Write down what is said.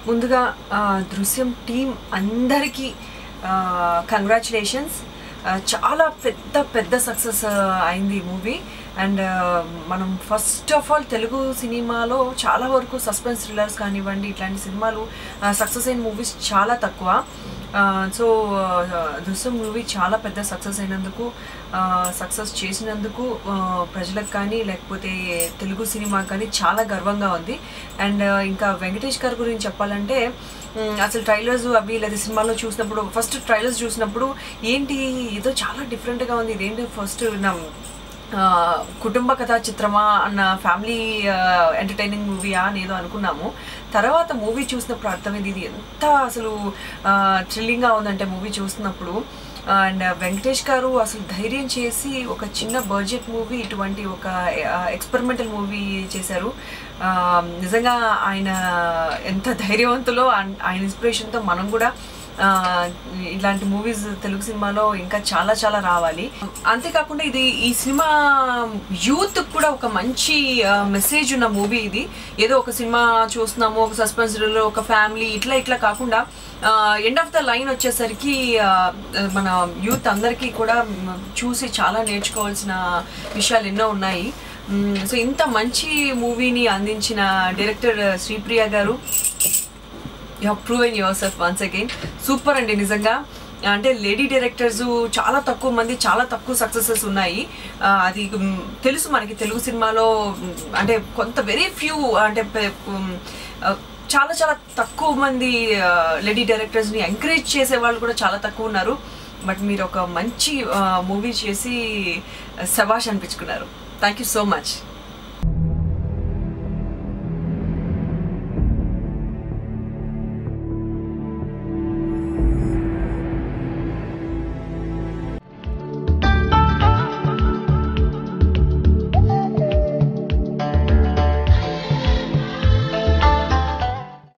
ముందుగా ఆ, దృశ్యం టీం అందరికీ కంగ్రాచులేషన్స్ చాలా పెద్ద పెద్ద సక్సెస్ అయింది ఈ మూవీ అండ్ మనం ఫస్ట్ ఆఫ్ ఆల్ తెలుగు సినిమాలో చాలా వరకు సస్పెన్స్ థ్రిల్లర్స్ కానివ్వండి ఇట్లాంటి సినిమాలు సక్సెస్ అయిన మూవీస్ చాలా తక్కువ సో దృశ్యం మూవీ చాలా పెద్ద సక్సెస్ అయినందుకు సక్సెస్ చేసినందుకు ఆ, ప్రజలకు కానీ లేకపోతే తెలుగు సినిమా కానీ చాలా గర్వంగా ఉంది అండ్ ఇంకా వెంకటేష్ గారి గురించి చెప్పాలంటే మ్, అసలు ట్రైలర్స్ అవి లేదా సినిమాలో చూసినప్పుడు ఫస్ట్ ట్రైలర్స్ చూసినప్పుడు ఏంటి ఏదో చాలా డిఫరెంట్గా ఉంది ఇదేంటి ఫస్ట్ నా ఆ, కుటుంబ కథా చిత్రమా అన్న ఫ్యామిలీ ఎంటర్టైనింగ్ మూవీయా అని ఏదో అనుకున్నాము తర్వాత మూవీ చూసినప్పుడు అర్థమైంది ఇది ఎంత అసలు థ్రిల్లింగ్గా ఉందంటే మూవీ చూసినప్పుడు అండ్ వెంకటేష్ గారు అసలు ధైర్యం చేసి ఒక చిన్న బడ్జెట్ మూవీ ఇటువంటి ఒక ఎక్స్పెరిమెంటల్ మూవీ చేశారు ఆ, నిజంగా ఆయన ఎంత ధైర్యవంతులో ఆన్- ఆయన ఇన్స్పిరేషన్తో మనం కూడా ఆ, ఇలాంటి మూవీస్ తెలుగు సినిమాలో ఇంకా చాలా చాలా రావాలి అంతేకాకుండా ఇది ఈ సినిమా యూత్ కూడా ఒక మంచి మెసేజ్ ఉన్న మూవీ ఇది ఏదో ఒక సినిమా చూస్తున్నాము ఒక సస్పెన్స్ ఒక ఫ్యామిలీ ఇట్లా ఇట్లా కాకుండా ఎండ్ ఆఫ్ ద లైన్ వచ్చేసరికి ఆ, మన యూత్ అందరికీ కూడా మ్, చూసి చాలా నేర్చుకోవాల్సిన విషయాలు ఎన్నో ఉన్నాయి సో ఇంత మంచి మూవీని అందించిన డైరెక్టర్ శ్రీప్రియ గారు you have proven yourself once again super అండి నిజంగా అంటే లేడీ డైరెక్టర్స్ చాలా తక్కువ మంది చాలా తక్కువ సక్సెసెస్ ఉన్నాయి ఆ, అది మ్, తెలుసు మనకి తెలుగు సినిమాలో మ్, అంటే కొంత వెరీ ఫ్యూ అంటే పె- మ్, ఆ, చాలా చాలా తక్కువ మంది లేడీ డైరెక్టర్స్ని ఎంకరేజ్ చేసే వాళ్ళు కూడా చాలా తక్కువ ఉన్నారు బట్ మీరు ఒక మంచి మూవీ చేసి శబాష్ అనిపించుకున్నారు థ్యాంక్ యూ సో మచ్